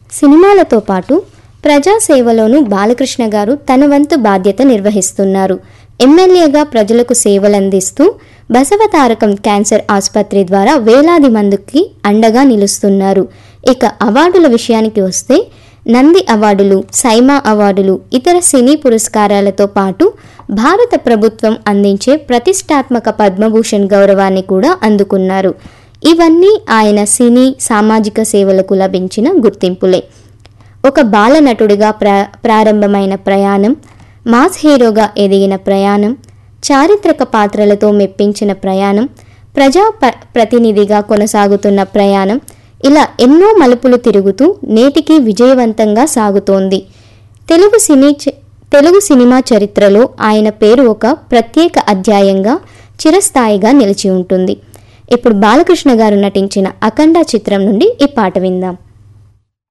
సినిమాలతో పాటు ప్రజాసేవలోనూ బాలకృష్ణ గారు తన వంతు బాధ్యత నిర్వహిస్తున్నారు ఎమ్మెల్యేగా ప్రజలకు సేవలందిస్తూ బసవతారకం క్యాన్సర్ ఆసుపత్రి ద్వారా వేలాది మందికి అండగా నిలుస్తున్నారు ఇక అవార్డుల విషయానికి వస్తే నంది అవార్డులు సైమా అవార్డులు ఇతర సినీ పురస్కారాలతో పాటు భారత ప్రభుత్వం అందించే ప్రతిష్టాత్మక పద్మభూషణ్ గౌరవాన్ని కూడా అందుకున్నారు ఇవన్నీ ఆయన సినీ సామాజిక సేవలకు లభించిన గుర్తింపులే ఒక బాల నటుడిగా ప్రా ప్రారంభమైన ప్రయాణం మాస్ హీరోగా ఎదిగిన ప్రయాణం చారిత్రక పాత్రలతో మెప్పించిన ప్రయాణం ప్రజా ప- ప్రతినిధిగా కొనసాగుతున్న ప్రయాణం ఇలా ఎన్నో మలుపులు తిరుగుతూ నేటికి విజయవంతంగా సాగుతోంది తెలుగు సినీ చ- తెలుగు సినిమా చరిత్రలో ఆయన పేరు ఒక ప్రత్యేక అధ్యాయంగా చిరస్థాయిగా నిలిచి ఉంటుంది ఇప్పుడు బాలకృష్ణ గారు నటించిన అఖండ చిత్రం నుండి ఈ పాట విందాం